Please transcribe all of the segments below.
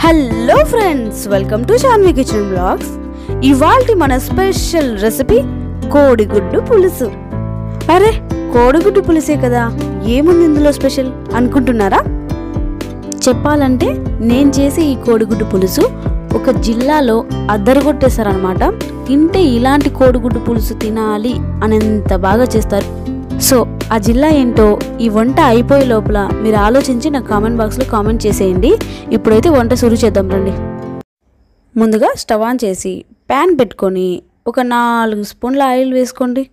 hello friends welcome to Chanvi kitchen blogs ఇవాల్టి మన special recipe కోడిగుడ్డు పులుసు అరే కోడిగుడ్డు పులుసే కదా ఏముంది ఇందులో స్పెషల్ అనుకుంటున్నారా చెప్పాలంటే నేను చేసే ఈ కోడిగుడ్డు పులుసు ఒక జిల్లాలో అద్దరగొట్టేశారనమాట తింటే ఇలాంటి కోడిగుడ్డు పులుసు తినాలి అనేంత బాగా చేస్తారు సో ఆ జిల్లా ఏంటో ఈ వంట అయిపోయే లోపల మీరు ఆలోచించి నాకు కామెంట్ బాక్స్లో కామెంట్ చేసేయండి ఇప్పుడైతే వంట సురు చేద్దాం రండి ముందుగా స్టవ్ ఆన్ చేసి ప్యాన్ పెట్టుకొని ఒక నాలుగు స్పూన్ల ఆయిల్ వేసుకోండి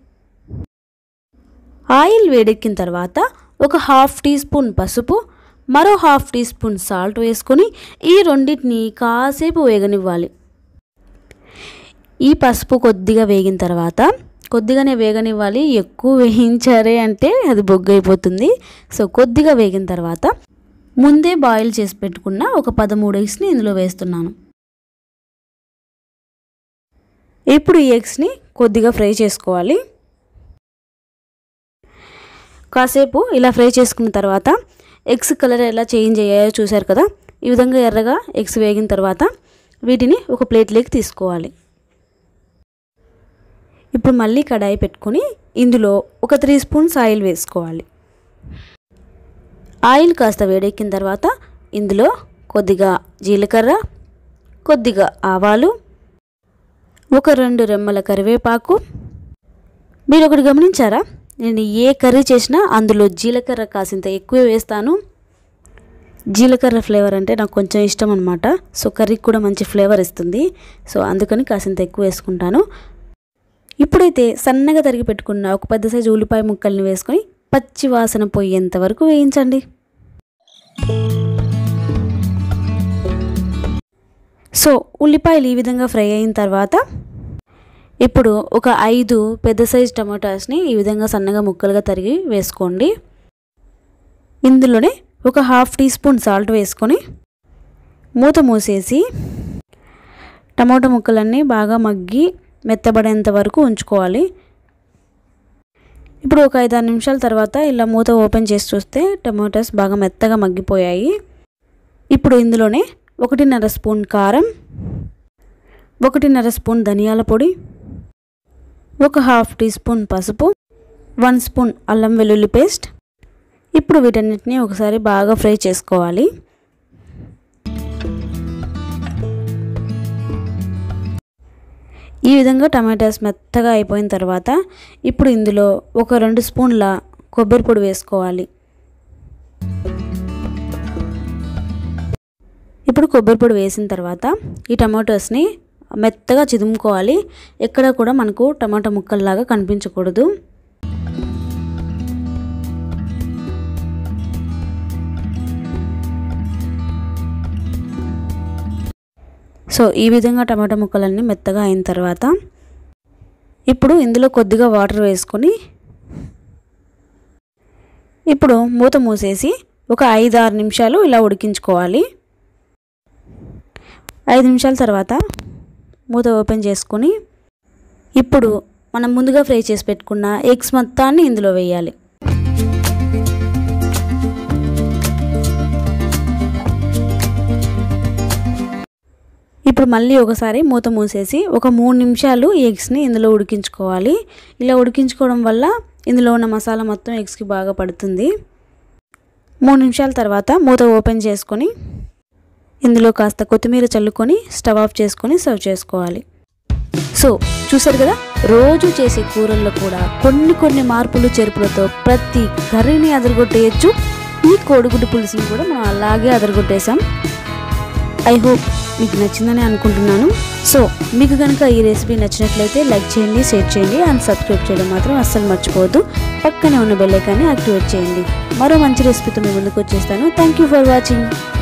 ఆయిల్ వేడెక్కిన తర్వాత ఒక హాఫ్ టీ స్పూన్ పసుపు మరో హాఫ్ టీ స్పూన్ సాల్ట్ వేసుకొని ఈ రెండింటిని కాసేపు వేగనివ్వాలి ఈ పసుపు కొద్దిగా వేగిన తర్వాత కొద్దిగానే వేగనివ్వాలి ఎక్కువ వేయించారే అంటే అది బొగ్గు అయిపోతుంది సో కొద్దిగా వేగిన తర్వాత ముందే బాయిల్ చేసి పెట్టుకున్న ఒక పదమూడు ఎగ్స్ని ఇందులో వేస్తున్నాను ఇప్పుడు ఈ ఎగ్స్ని కొద్దిగా ఫ్రై చేసుకోవాలి కాసేపు ఇలా ఫ్రై చేసుకున్న తర్వాత ఎగ్స్ కలర్ ఎలా చేంజ్ అయ్యాయో చూశారు కదా ఈ విధంగా ఎర్రగా ఎగ్స్ వేగిన తర్వాత వీటిని ఒక ప్లేట్లోకి తీసుకోవాలి ఇప్పుడు మళ్ళీ కడాయి పెట్టుకొని ఇందులో ఒక త్రీ స్పూన్స్ ఆయిల్ వేసుకోవాలి ఆయిల్ కాస్త వేడెక్కిన తర్వాత ఇందులో కొద్దిగా జీలకర్ర కొద్దిగా ఆవాలు ఒక రెండు రెమ్మల కరివేపాకు మీరు ఒకటి గమనించారా నేను ఏ కర్రీ చేసినా అందులో జీలకర్ర కాసింత ఎక్కువ వేస్తాను జీలకర్ర ఫ్లేవర్ అంటే నాకు కొంచెం ఇష్టం అనమాట సో కర్రీకి కూడా మంచి ఫ్లేవర్ ఇస్తుంది సో అందుకని కాసింత ఎక్కువ వేసుకుంటాను ఇప్పుడైతే సన్నగా తరిగి పెట్టుకున్న ఒక పెద్ద సైజు ఉల్లిపాయ ముక్కల్ని వేసుకొని పచ్చి వాసన పోయేంత వరకు వేయించండి సో ఉల్లిపాయలు ఈ విధంగా ఫ్రై అయిన తర్వాత ఇప్పుడు ఒక ఐదు పెద్ద సైజు టమాటాస్ని ఈ విధంగా సన్నగా ముక్కలుగా తరిగి వేసుకోండి ఇందులోనే ఒక హాఫ్ టీ స్పూన్ సాల్ట్ వేసుకొని మూత మూసేసి టమాటా ముక్కలన్నీ బాగా మగ్గి మెత్తబడేంత వరకు ఉంచుకోవాలి ఇప్పుడు ఒక ఐదారు నిమిషాల తర్వాత ఇలా మూత ఓపెన్ చేసి చూస్తే టమాటాస్ బాగా మెత్తగా మగ్గిపోయాయి ఇప్పుడు ఇందులోనే ఒకటిన్నర స్పూన్ కారం ఒకటిన్నర స్పూన్ ధనియాల పొడి ఒక హాఫ్ టీ స్పూన్ పసుపు వన్ స్పూన్ అల్లం వెల్లుల్లి పేస్ట్ ఇప్పుడు వీటన్నిటిని ఒకసారి బాగా ఫ్రై చేసుకోవాలి ఈ విధంగా టమాటాస్ మెత్తగా అయిపోయిన తర్వాత ఇప్పుడు ఇందులో ఒక రెండు స్పూన్ల కొబ్బరి పొడి వేసుకోవాలి ఇప్పుడు కొబ్బరి పొడి వేసిన తర్వాత ఈ టమాటోస్ని మెత్తగా చిదుముకోవాలి ఎక్కడ కూడా మనకు టమాటా ముక్కల్లాగా కనిపించకూడదు సో ఈ విధంగా టమాటా ముక్కలన్నీ మెత్తగా అయిన తర్వాత ఇప్పుడు ఇందులో కొద్దిగా వాటర్ వేసుకొని ఇప్పుడు మూత మూసేసి ఒక ఐదు ఆరు నిమిషాలు ఇలా ఉడికించుకోవాలి ఐదు నిమిషాల తర్వాత మూత ఓపెన్ చేసుకొని ఇప్పుడు మనం ముందుగా ఫ్రై చేసి పెట్టుకున్న ఎగ్స్ మొత్తాన్ని ఇందులో వేయాలి ఇప్పుడు మళ్ళీ ఒకసారి మూత మూసేసి ఒక మూడు నిమిషాలు ఈ ఎగ్స్ని ఇందులో ఉడికించుకోవాలి ఇలా ఉడికించుకోవడం వల్ల ఇందులో ఉన్న మసాలా మొత్తం ఎగ్స్కి బాగా పడుతుంది మూడు నిమిషాల తర్వాత మూత ఓపెన్ చేసుకొని ఇందులో కాస్త కొత్తిమీర చల్లుకొని స్టవ్ ఆఫ్ చేసుకొని సర్వ్ చేసుకోవాలి సో చూసారు కదా రోజు చేసే కూరల్లో కూడా కొన్ని కొన్ని మార్పులు చేర్పులతో ప్రతి కర్రీని అదరగొట్టేయచ్చు ఈ కోడిగుడ్డు పులుసుని కూడా మనం అలాగే అదరగొట్టేసాం ఐ హోప్ మీకు నచ్చిందని అనుకుంటున్నాను సో మీకు కనుక ఈ రెసిపీ నచ్చినట్లయితే లైక్ చేయండి షేర్ చేయండి అండ్ సబ్స్క్రైబ్ చేయడం మాత్రం అస్సలు మర్చిపోవద్దు పక్కనే ఉన్న బెల్ ఐకాన్ని యాక్టివేట్ చేయండి మరో మంచి రెసిపీతో మీ ముందుకు వచ్చేస్తాను థ్యాంక్ యూ ఫర్ వాచింగ్